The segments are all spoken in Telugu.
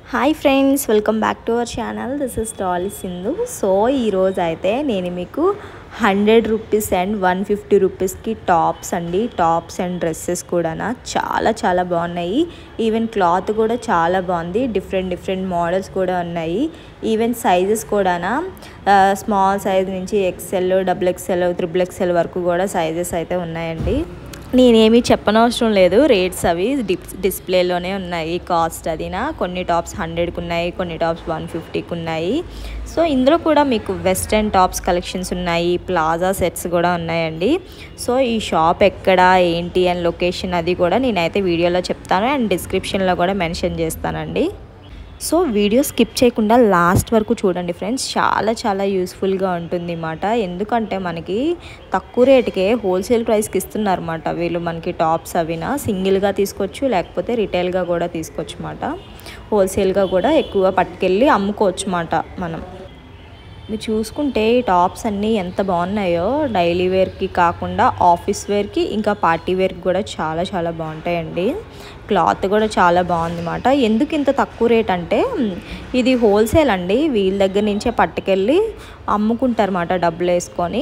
hi friends welcome back to our channel this is Dolly Sindhu so ఈరోజు అయితే నేను మీకు hundred rupees and one fifty రూపీస్కి టాప్స్ అండి టాప్స్ అండ్ డ్రెస్సెస్ కూడా చాలా చాలా బాగున్నాయి ఈవెన్ క్లాత్ కూడా చాలా బాగుంది డిఫరెంట్ డిఫరెంట్ మోడల్స్ కూడా ఉన్నాయి ఈవెన్ సైజెస్ కూడా స్మాల్ సైజ్ నుంచి XL double XL triple XL వరకు కూడా సైజెస్ అయితే ఉన్నాయండి నేనేమి చెప్పనవసరం లేదు రేట్స్ అవి డిస్ డిస్ప్లేలోనే ఉన్నాయి కాస్ట్ అదినా కొన్ని టాప్స్ హండ్రెడ్కి ఉన్నాయి కొన్ని టాప్స్ వన్ ఫిఫ్టీకి ఉన్నాయి సో ఇందులో కూడా మీకు వెస్ట్రన్ టాప్స్ కలెక్షన్స్ ఉన్నాయి ప్లాజా సెట్స్ కూడా ఉన్నాయండి సో ఈ షాప్ ఎక్కడ ఏంటి అండ్ లొకేషన్ అది కూడా నేనైతే వీడియోలో చెప్తాను అండ్ డిస్క్రిప్షన్లో కూడా మెన్షన్ చేస్తానండి సో వీడియో స్కిప్ చేయకుండా లాస్ట్ వరకు చూడండి ఫ్రెండ్స్ చాలా చాలా యూస్ఫుల్గా ఉంటుంది అన్నమాట ఎందుకంటే మనకి తక్కువ రేటుకే హోల్సేల్ ప్రైస్కి ఇస్తున్నారు అన్నమాట వీళ్ళు మనకి టాప్స్ అవినా సింగిల్గా తీసుకోవచ్చు లేకపోతే రిటైల్గా కూడా తీసుకోవచ్చు అన్నమాట హోల్సేల్గా కూడా ఎక్కువ పట్టుకెళ్ళి అమ్ముకోవచ్చు అన్నమాట మనం మీరు చూసుకుంటే ఈ టాప్స్ అన్నీ ఎంత బాగున్నాయో డైలీ వేర్కి కాకుండా ఆఫీస్ వేర్కి ఇంకా పార్టీ వేర్కి కూడా చాలా చాలా బాగుంటాయండి క్లాత్ కూడా చాలా బాగుంది అన్నమాట ఎందుకు ఇంత తక్కువ రేట్ అంటే ఇది హోల్సేల్ అండి వీళ్ళ దగ్గర నుంచే పట్టుకెళ్ళి అమ్ముకుంటారన్నమాట డబ్బులు వేసుకొని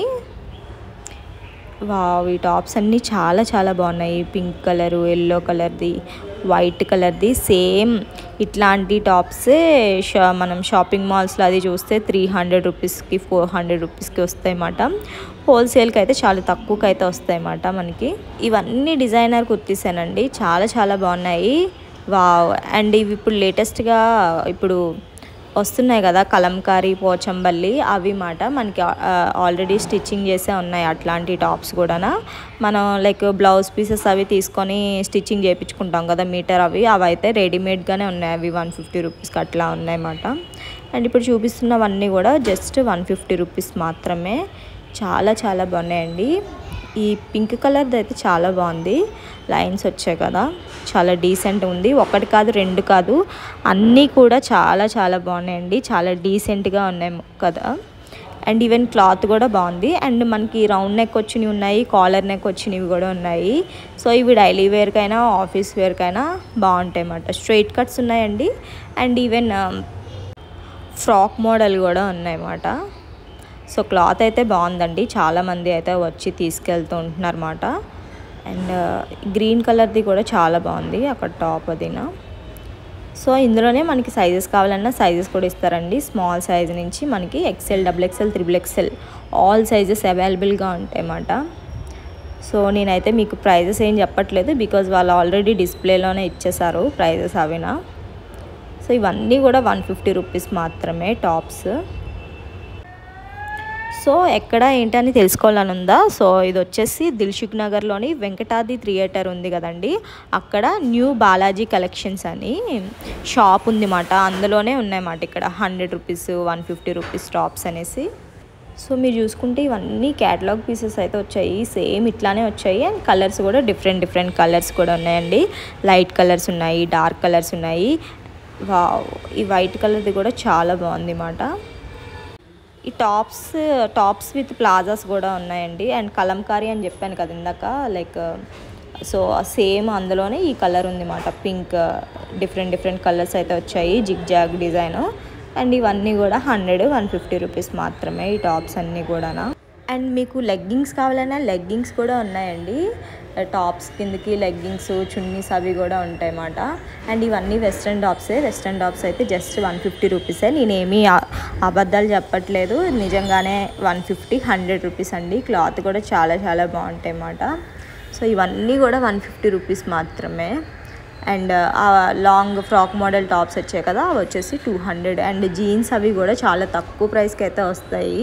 వావ్ ఈ టాప్స్ అన్నీ చాలా చాలా బాగున్నాయి పింక్ కలరు ఎల్లో కలర్ది వైట్ కలర్ది సేమ్ ఇట్లాంటి టాప్సే షా మనం షాపింగ్ మాల్స్లో అది చూస్తే త్రీ హండ్రెడ్ రూపీస్కి ఫోర్ హండ్రెడ్ రూపీస్కి వస్తాయి అన్నమాట హోల్సేల్కి అయితే చాలా తక్కువకి అయితే వస్తాయి అన్నమాట మనకి ఇవన్నీ డిజైనర్ కుర్తీసేనండి చాలా చాలా బాగున్నాయి వావ్ అండ్ ఇవి ఇప్పుడు లేటెస్ట్గా ఇప్పుడు వస్తున్నాయి కదా కలంకారీ పోచంబల్లి అవి మాట మనకి ఆల్రెడీ స్టిచ్చింగ్ చేసే ఉన్నాయి అట్లాంటి టాప్స్ కూడా మనం లైక్ బ్లౌజ్ పీసెస్ అవి తీసుకొని స్టిచ్చింగ్ చేయించుకుంటాం కదా మీటర్ అవి అవి అయితే రెడీమేడ్గానే ఉన్నాయి అవి వన్ ఫిఫ్టీ రూపీస్కి అట్లా ఉన్నాయన్నమాట అండ్ ఇప్పుడు చూపిస్తున్నవన్నీ కూడా జస్ట్ వన్ ఫిఫ్టీ రూపీస్ మాత్రమే చాలా చాలా బాగున్నాయండి ఈ పింక్ కలర్ది అయితే చాలా బాగుంది లైన్స్ వచ్చాయి కదా చాలా డీసెంట్ ఉంది ఒకటి కాదు రెండు కాదు అన్నీ కూడా చాలా చాలా బాగున్నాయండి చాలా డీసెంట్గా ఉన్నాయి కదా అండ్ ఈవెన్ క్లాత్ కూడా బాగుంది అండ్ మనకి రౌండ్ నెక్ వచ్చినవి ఉన్నాయి కాలర్ నెక్ వచ్చినవి కూడా ఉన్నాయి సో ఇవి డైలీ వేర్కైనా ఆఫీస్ వేర్కైనా బాగుంటాయి అన్నమాట స్ట్రైట్ కట్స్ ఉన్నాయండి అండ్ ఈవెన్ ఫ్రాక్ మోడల్ కూడా ఉన్నాయన్నమాట సో క్లాత్ అయితే బాగుందండి చాలామంది అయితే వచ్చి తీసుకెళ్తూ ఉంటున్నారన్నమాట అండ్ గ్రీన్ కలర్ది కూడా చాలా బాగుంది అక్కడ టాప్ అదినా సో ఇందులోనే మనకి సైజెస్ కావాలన్నా సైజెస్ కూడా ఇస్తారండి స్మాల్ సైజ్ నుంచి మనకి XL double XL triple XL all sizes అవైలబుల్గా ఉంటాయి అన్నమాట సో నేనైతే మీకు ప్రైజెస్ ఏం చెప్పట్లేదు బికాజ్ వాళ్ళు ఆల్రెడీ డిస్ప్లేలోనే ఇచ్చేసారు ప్రైజెస్ అవినా సో ఇవన్నీ కూడా వన్ ఫిఫ్టీ రూపీస్ మాత్రమే టాప్స్ సో ఎక్కడ ఏంటని తెలుసుకోవాలని ఉందా సో ఇది వచ్చేసి దిల్షుక్ నగర్లోని వెంకటాది థియేటర్ ఉంది కదండి అక్కడ న్యూ బాలాజీ కలెక్షన్స్ అని షాప్ ఉంది మాట అందులోనే ఉన్నాయన్నమాట ఇక్కడ hundred rupees one fifty rupees tops అనేసి సో మీరు చూసుకుంటే ఇవన్నీ క్యాటలాగ్ పీసెస్ అయితే వచ్చాయి సేమ్ ఇట్లానే వచ్చాయి అండ్ కలర్స్ కూడా డిఫరెంట్ డిఫరెంట్ కలర్స్ కూడా ఉన్నాయండి లైట్ కలర్స్ ఉన్నాయి డార్క్ కలర్స్ ఉన్నాయి వా ఈ వైట్ కలర్ది కూడా చాలా బాగుంది అన్నమాట ఈ టాప్స్ టాప్స్ విత్ ప్లాజాస్ కూడా ఉన్నాయండి అండ్ కలంకారీ అని చెప్పాను కదా ఇందాక లైక్ సో సేమ్ అందులోనే ఈ కలర్ ఉంది అన్నమాట పింక్ డిఫరెంట్ డిఫరెంట్ కలర్స్ అయితే వచ్చాయి జిగ్ జాగ్ డిజైన్ అండ్ ఇవన్నీ కూడా హండ్రెడ్ వన్ ఫిఫ్టీ రూపీస్ మాత్రమే ఈ టాప్స్ అన్నీ కూడా అండ్ మీకు లెగ్గింగ్స్ కావాలన్నా లెగ్గింగ్స్ కూడా ఉన్నాయండి టాప్స్ కిందకి లెగ్గింగ్స్ చున్నీస్ అవి కూడా ఉంటాయి అన్నమాట అండ్ ఇవన్నీ వెస్ట్రన్ టాప్సే వెస్ట్రన్ టాప్స్ అయితే జస్ట్ వన్ ఫిఫ్టీ రూపీసే నేనేమి అబద్ధాలు చెప్పట్లేదు నిజంగానే వన్ ఫిఫ్టీ హండ్రెడ్ రూపీస్ అండి క్లాత్ కూడా చాలా చాలా బాగుంటాయి అన్నమాట సో ఇవన్నీ కూడా వన్ ఫిఫ్టీ రూపీస్ మాత్రమే and long frock model tops వచ్చాయి కదా అవి వచ్చేసి టూ హండ్రెడ్ అండ్ జీన్స్ అవి కూడా చాలా తక్కువ ప్రైస్కి అయితే వస్తాయి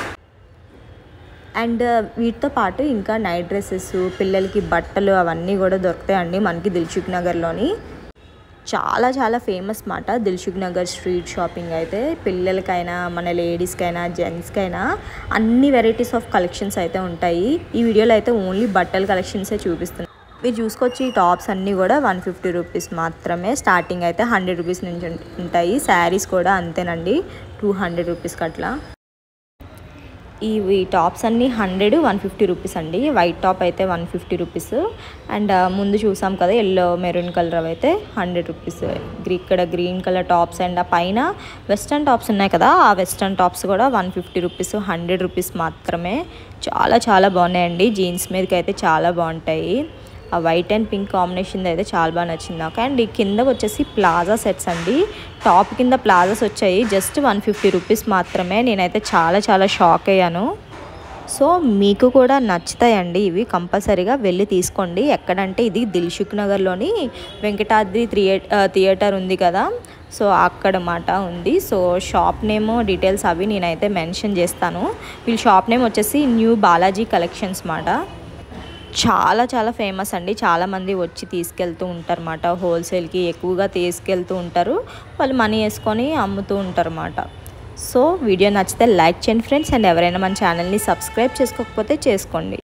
అండ్ వీటితో పాటు ఇంకా నైట్ డ్రెస్సెస్ పిల్లలకి బట్టలు అవన్నీ కూడా దొరుకుతాయండి మనకి దిల్సుఖ్ నగర్లోని చాలా చాలా ఫేమస్ మాట దిల్సుఖ్ నగర్ స్ట్రీట్ షాపింగ్ అయితే పిల్లలకైనా మన లేడీస్కైనా జెంట్స్కైనా అన్ని వెరైటీస్ ఆఫ్ కలెక్షన్స్ అయితే ఉంటాయి ఈ వీడియోలో అయితే ఓన్లీ బట్టల కలెక్షన్సే చూపిస్తున్నాను మీరు చూసుకోవచ్చు ఈ టాప్స్ అన్నీ కూడా వన్ ఫిఫ్టీ రూపీస్ మాత్రమే స్టార్టింగ్ అయితే హండ్రెడ్ రూపీస్ నుంచి ఉంటాయి శారీస్ కూడా అంతేనండి టూ హండ్రెడ్ రూపీస్కి అట్లా ఇవి టాప్స్ అన్నీ హండ్రెడ్ వన్ ఫిఫ్టీ రూపీస్ అండి వైట్ టాప్ అయితే వన్ ఫిఫ్టీ రూపీస్ అండ్ ముందు చూసాం కదా ఎల్లో మెరూన్ కలర్ అవి అయితే హండ్రెడ్ రూపీస్ ఇక్కడ గ్రీన్ కలర్ టాప్స్ అండ్ ఆ పైన వెస్ట్రన్ టాప్స్ ఉన్నాయి కదా ఆ వెస్ట్రన్ టాప్స్ కూడా one fifty rupees hundred rupees మాత్రమే చాలా చాలా బాగున్నాయండి జీన్స్ మీదకి అయితే చాలా బాగుంటాయి ఆ వైట్ అండ్ పింక్ కాంబినేషన్ అయితే చాలా బాగా నచ్చింది నాకు అండ్ ఈ కింద వచ్చేసి ప్లాజా సెట్స్ అండి టాప్ కింద ప్లాజాస్ వచ్చాయి జస్ట్ వన్ ఫిఫ్టీ రూపీస్ మాత్రమే నేనైతే చాలా చాలా షాక్ అయ్యాను సో మీకు కూడా నచ్చుతాయండి ఇవి కంపల్సరీగా వెళ్ళి తీసుకోండి ఎక్కడంటే ఇది దిల్షుక్ నగర్లోని వెంకటాద్రి థియే థియేటర్ ఉంది కదా సో అక్కడ మాట ఉంది సో షాప్ నేమ్ డీటెయిల్స్ అవి నేనైతే మెన్షన్ చేస్తాను వీళ్ళ షాప్ నేమ్ వచ్చేసి న్యూ బాలాజీ కలెక్షన్స్ మాట చాలా చాలా ఫేమస్ అండి చాలామంది వచ్చి తీసుకెళ్తూ ఉంటారు అన్నమాట హోల్సేల్కి ఎక్కువగా తీసుకెళ్తూ ఉంటారు వాళ్ళు మనీ వేసుకొని అమ్ముతూ ఉంటారు అన్నమాట సో వీడియో నచ్చితే లైక్ చేయండి ఫ్రెండ్స్ అండ్ ఎవరైనా మన ఛానల్ని సబ్స్క్రైబ్ చేసుకోకపోతే చేసుకోండి